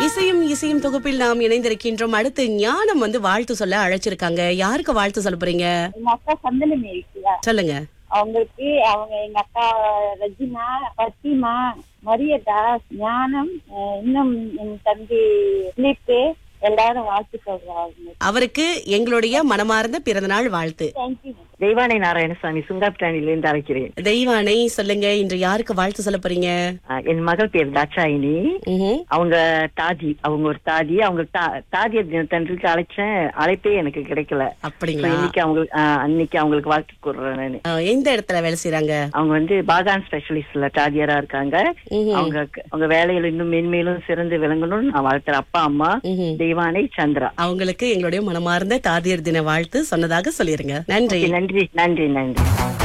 இசையும் இசையும் தொகுப்பில் நாம் இணைந்திருக்கின்றோம் அடுத்து ஞானம் வந்து வாழ்த்து சொல்ல அழைச்சிருக்காங்க யாருக்கு வாழ்த்து சொல்ல போறீங்க எங்க அக்கா சந்தனமே இருக்குல்ல சொல்லுங்க அவங்களுக்கு அவங்க எங்க அக்கா ரஜினா பத்திமா மரியதாஸ் ஞானம் அஹ் இன்னும் என் தம்பி பிலிப்பு எல்லாரும் வாழ்த்து சொல்றாங்க அவருக்கு எங்களுடைய மனமார்ந்த பிறந்தநாள் வாழ்த்து தேங்க்யூ தெய்வானை நாராயணசாமி சுங்காப்டானிலிருந்து அழைக்கிறேன் தெய்வானை சொல்லுங்க இன்று யாருக்கு வாழ்த்து சொல்ல போறீங்க ஆஹ் என் மகள் பேர் தாட்சாயினி ம்ஹும். அவங்க தாதி அவங்க ஒரு தாதி அவங்க தா- தாதியர் தினத்தன்றைக்கு அழைச்சேன் அழைப்பே எனக்கு கிடைக்கல So, அப்படிங்களா இன்னைக்கு அவங்களுக்கு ஆஹ் அன்னைக்கு அவங்களுக்கு வாழ்த்து கூறுறேன் நானு அஹ், எந்த இடத்துல வேலை செய்யறாங்க அவங்க வந்து பாகான் ஸ்பெஷலிஸ்ட்ல தாதியரா இருக்காங்க ம்ஹும். அவங்க அவங்க வேலையில இன்னும் மென்மேலும் சிறந்து விளங்கணும்னு நான் வாழ்த்துறேன் அப்பா அம்மா ம்ஹும். தெய்வானை சந்திரா அவங்களுக்கு எங்களுடைய மனமார்ந்த தாதியர் தின வாழ்த்து சொன்னதாக சொல்லிருங்க நன்றி நன்றி நன்றி நன்றி